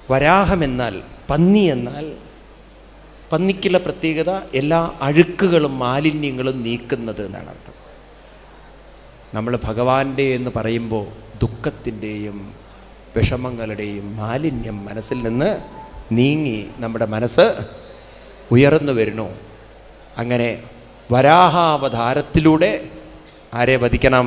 വരാഹമെന്നാൽ പന്നി എന്നാൽ പന്നിക്കുള്ള പ്രത്യേകത എല്ലാ അഴുക്കുകളും മാലിന്യങ്ങളും നീക്കുന്നത് എന്നാണ് അർത്ഥം നമ്മൾ ഭഗവാന്റെ എന്ന് പറയുമ്പോൾ ദുഃഖത്തിൻ്റെയും വിഷമങ്ങളുടെയും മാലിന്യം മനസ്സിൽ നിന്ന് നീങ്ങി നമ്മുടെ മനസ്സ് ഉയർന്നു വരുന്നു അങ്ങനെ വരാഹാവതാരത്തിലൂടെ ആരെ വധിക്കണം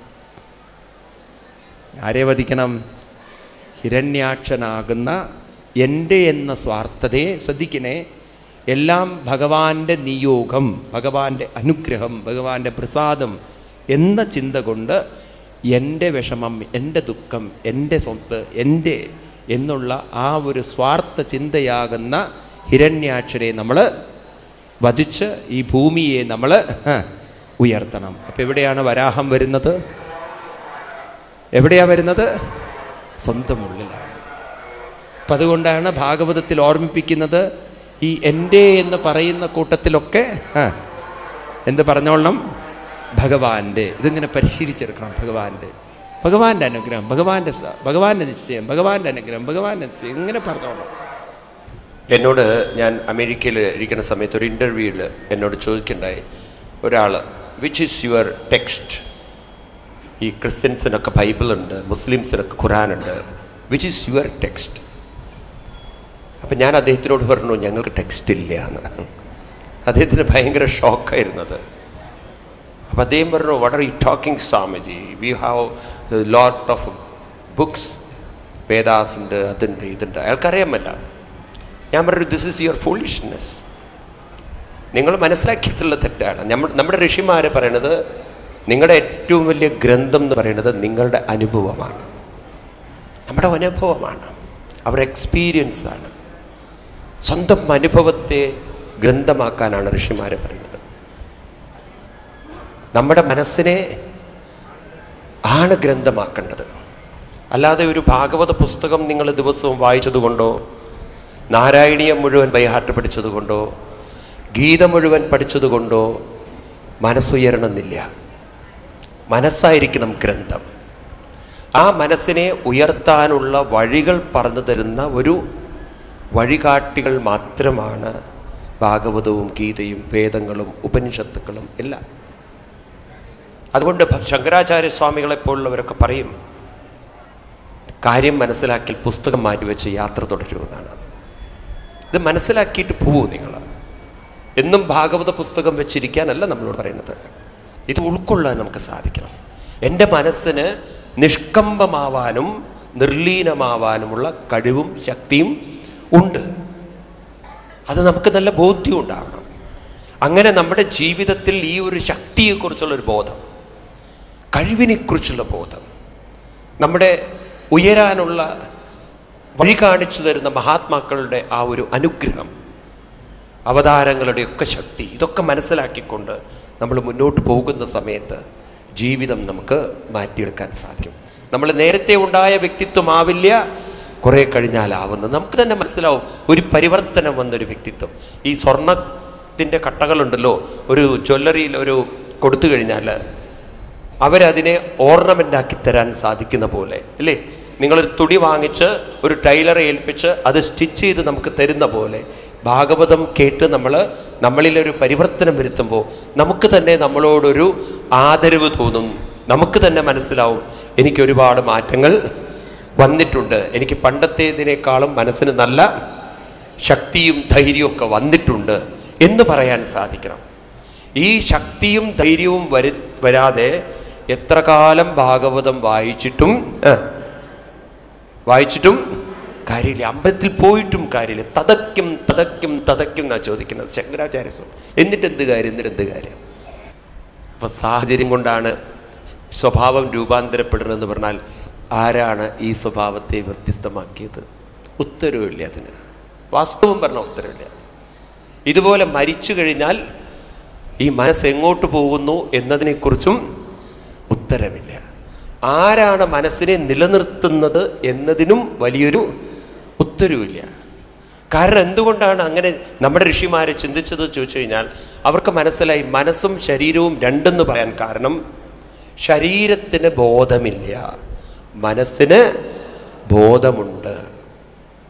ആരെ വധിക്കണം ഹിരണ്യാക്ഷനാകുന്ന എൻ്റെ എന്ന സ്വാർത്ഥതയെ ശ്രദ്ധിക്കണേ എല്ലാം ഭഗവാന്റെ നിയോഗം ഭഗവാന്റെ അനുഗ്രഹം ഭഗവാന്റെ പ്രസാദം എന്ന ചിന്ത കൊണ്ട് എൻ്റെ വിഷമം എൻ്റെ ദുഃഖം എൻ്റെ സ്വത്ത് എൻ്റെ എന്നുള്ള ആ ഒരു സ്വാർത്ഥ ചിന്തയാകുന്ന ഹിരണ്യാക്ഷനെ നമ്മൾ വധിച്ച് ഈ ഭൂമിയെ നമ്മൾ ഉയർത്തണം അപ്പം എവിടെയാണ് വരാഹം വരുന്നത് എവിടെയാ വരുന്നത് സ്വന്തം ഉള്ളിലാണ് അപ്പം അതുകൊണ്ടാണ് ഭാഗവതത്തിൽ ഓർമ്മിപ്പിക്കുന്നത് ഈ എൻ്റെ എന്ന് പറയുന്ന കൂട്ടത്തിലൊക്കെ ആ, എന്ത് പറഞ്ഞോളണം ഭഗവാന്റെ ഇതിങ്ങനെ പരിശീലിച്ചെടുക്കണം ഭഗവാന്റെ ഭഗവാന്റെ അനുഗ്രഹം ഭഗവാന്റെ സ- ഭഗവാന്റെ നിശ്ചയം ഭഗവാന്റെ അനുഗ്രഹം ഭഗവാന്റെ നിശ്ചയം ഇങ്ങനെ പറഞ്ഞോളണം എന്നോട് ഞാൻ അമേരിക്കയിൽ ഇരിക്കുന്ന സമയത്ത് ഒരു ഇൻ്റർവ്യൂവിൽ എന്നോട് ചോദിക്കണ്ടായി ഒരാൾ വിച്ച് ഈസ് യുവർ ടെക്സ്റ്റ് ഈ ക്രിസ്ത്യൻസിനൊക്കെ ബൈബിളുണ്ട് മുസ്ലിംസിനൊക്കെ ഖുറാനുണ്ട് വിച്ച് ഈസ് യുവർ ടെക്സ്റ്റ് അപ്പം ഞാൻ അദ്ദേഹത്തിനോട് പറഞ്ഞു ഞങ്ങൾക്ക് ടെക്സ്റ്റ് ഇല്ല എന്ന് അദ്ദേഹത്തിന് ഭയങ്കര ഷോക്കായിരുന്നത് അപ്പം അദ്ദേഹം പറഞ്ഞു what are you talking Swamiji we have lot of books Vedas ഉണ്ട് അതുണ്ട് ഇതുണ്ട് അയാൾക്കറിയാമല്ല ഞാൻ പറഞ്ഞു ദിസ് ഈസ് യുവർ ഫുളിഷ്നെസ് നിങ്ങൾ മനസ്സിലാക്കിയിട്ടുള്ള തെറ്റാണ് നമ്മൾ നമ്മുടെ ഋഷിമാർ പറയണത് നിങ്ങളുടെ ഏറ്റവും വലിയ ഗ്രന്ഥം എന്ന് പറയുന്നത് നിങ്ങളുടെ അനുഭവമാണ് നമ്മുടെ അനുഭവമാണ് അവർ എക്സ്പീരിയൻസ് ആണ് സ്വന്തം അനുഭവത്തെ ഗ്രന്ഥമാക്കാനാണ് ഋഷിമാർ പറയുന്നത് നമ്മുടെ മനസ്സിനെ ആണ് ഗ്രന്ഥമാക്കേണ്ടത് അല്ലാതെ ഒരു ഭാഗവത പുസ്തകം നിങ്ങൾ ദിവസവും വായിച്ചതുകൊണ്ടോ നാരായണീയം മുഴുവൻ ബൈഹാർട്ട് പഠിച്ചതുകൊണ്ടോ ഗീത മുഴുവൻ പഠിച്ചതുകൊണ്ടോ മനസ്സുയരണമെന്നില്ല മനസ്സായിരിക്കണം ഗ്രന്ഥം ആ മനസ്സിനെ ഉയർത്താനുള്ള വഴികൾ പറഞ്ഞു തരുന്ന ഒരു വഴികാട്ടികൾ മാത്രമാണ് ഭാഗവതവും ഗീതയും വേദങ്ങളും ഉപനിഷത്തുക്കളും എല്ലാം അതുകൊണ്ട് ഭ- ശങ്കരാചാര്യ സ്വാമികളെ പോലുള്ളവരൊക്കെ പറയും കാര്യം മനസ്സിലാക്കി പുസ്തകം മാറ്റിവെച്ച് യാത്ര തുടരുമെന്നാണ് ഇത് മനസ്സിലാക്കിയിട്ട് പോവൂ നിങ്ങൾ എന്നും ഭാഗവത പുസ്തകം വെച്ചിരിക്കാനല്ല നമ്മളോട് പറയുന്നത് ഇത് ഉൾക്കൊള്ളാൻ നമുക്ക് സാധിക്കണം എൻ്റെ മനസ്സിന് നിഷ്കമ്പമാവാനും നിർലീനമാവാനുമുള്ള കഴിവും ശക്തിയും ഉണ്ട് അത് നമുക്ക് നല്ല ബോധ്യം ഉണ്ടാവണം അങ്ങനെ നമ്മുടെ ജീവിതത്തിൽ ഈ ഒരു ശക്തിയെക്കുറിച്ചുള്ള ഒരു ബോധം കഴിവിനെക്കുറിച്ചുള്ള ബോധം നമ്മുടെ ഉയരാനുള്ള വഴി കാണിച്ചു തരുന്ന മഹാത്മാക്കളുടെ ആ ഒരു അനുഗ്രഹം അവതാരങ്ങളുടെയൊക്കെ ശക്തി ഇതൊക്കെ മനസ്സിലാക്കിക്കൊണ്ട് നമ്മൾ മുന്നോട്ട് പോകുന്ന സമയത്ത് ജീവിതം നമുക്ക് മാറ്റിയെടുക്കാൻ സാധിക്കും നമ്മൾ നേരത്തെ ഉണ്ടായ വ്യക്തിത്വമാവില്ല കുറേ കഴിഞ്ഞാലാവുന്നത് നമുക്ക് തന്നെ മനസ്സിലാവും ഒരു പരിവർത്തനം വന്നൊരു വ്യക്തിത്വം ഈ സ്വർണത്തിൻ്റെ കട്ടകളുണ്ടല്ലോ ഒരു ജ്വല്ലറിയിൽ ഒരു കൊടുത്തു കഴിഞ്ഞാൽ അവരതിനെ ഓർണമെൻ്റ് ആക്കി തരാൻ സാധിക്കുന്ന പോലെ അല്ലേ നിങ്ങളൊരു തുണി വാങ്ങിച്ച് ഒരു ടൈലറെ ഏൽപ്പിച്ച് അത് സ്റ്റിച്ച് ചെയ്ത് നമുക്ക് തരുന്ന പോലെ ഭാഗവതം കേട്ട് നമ്മൾ നമ്മളിലൊരു പരിവർത്തനം വരുത്തുമ്പോൾ നമുക്ക് തന്നെ നമ്മളോടൊരു ആദരവ് തോന്നും നമുക്ക് തന്നെ മനസ്സിലാവും എനിക്ക് ഒരുപാട് മാറ്റങ്ങൾ വന്നിട്ടുണ്ട് എനിക്ക് പണ്ടത്തേതിനേക്കാളും മനസ്സിന് നല്ല ശക്തിയും ധൈര്യവും ഒക്കെ വന്നിട്ടുണ്ട് എന്ന് പറയാൻ സാധിക്കണം ഈ ശക്തിയും ധൈര്യവും വരു വരാതെ എത്ര കാലം ഭാഗവതം വായിച്ചിട്ടും ആ, വായിച്ചിട്ടും കാര്യമില്ല അമ്പലത്തിൽ പോയിട്ടും കാര്യമില്ല തതയ്ക്കും തതയ്ക്കും തതയ്ക്കും എന്നാ ചോദിക്കുന്നത് ശങ്കരാചാര്യ സ്വാമി എന്നിട്ട് എന്ത് കാര്യം എന്നിട്ട് എന്ത് കാര്യം അപ്പൊ സാഹചര്യം കൊണ്ടാണ് സ്വഭാവം രൂപാന്തരപ്പെടുന്നതെന്ന് പറഞ്ഞാൽ ആരാണ് ഈ സ്വഭാവത്തെ വ്യത്യസ്തമാക്കിയത് ഉത്തരവില്ല അതിന് വാസ്തവം പറഞ്ഞ ഉത്തരവില്ല ഇതുപോലെ മരിച്ചു കഴിഞ്ഞാൽ ഈ മനസ്സ് എങ്ങോട്ട് പോകുന്നു എന്നതിനെക്കുറിച്ചും ഉത്തരമില്ല ആരാണ് മനസ്സിനെ നിലനിർത്തുന്നത് എന്നതിനും വലിയൊരു ഉത്തരവില്ല കാരണം എന്തുകൊണ്ടാണ് അങ്ങനെ നമ്മുടെ ഋഷിമാരെ ചിന്തിച്ചത് ചോദിച്ചു കഴിഞ്ഞാൽ അവർക്ക് മനസ്സിലായി മനസ്സും ശരീരവും രണ്ടെന്ന് പറയാൻ കാരണം ശരീരത്തിന് ബോധമില്ല മനസ്സിന് ബോധമുണ്ട്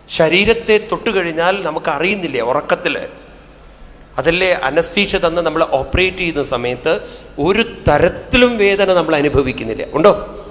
ശരീരത്തെ തൊട്ടുകഴിഞ്ഞാൽ നമുക്ക് അറിയുന്നില്ലേ ഉറക്കത്തിൽ അതല്ലേ അനസ്തീഷ തന്ന് നമ്മൾ ഓപ്പറേറ്റ് ചെയ്യുന്ന സമയത്ത് ഒരു തരത്തിലും വേദന നമ്മൾ അനുഭവിക്കുന്നില്ല ഉണ്ടോ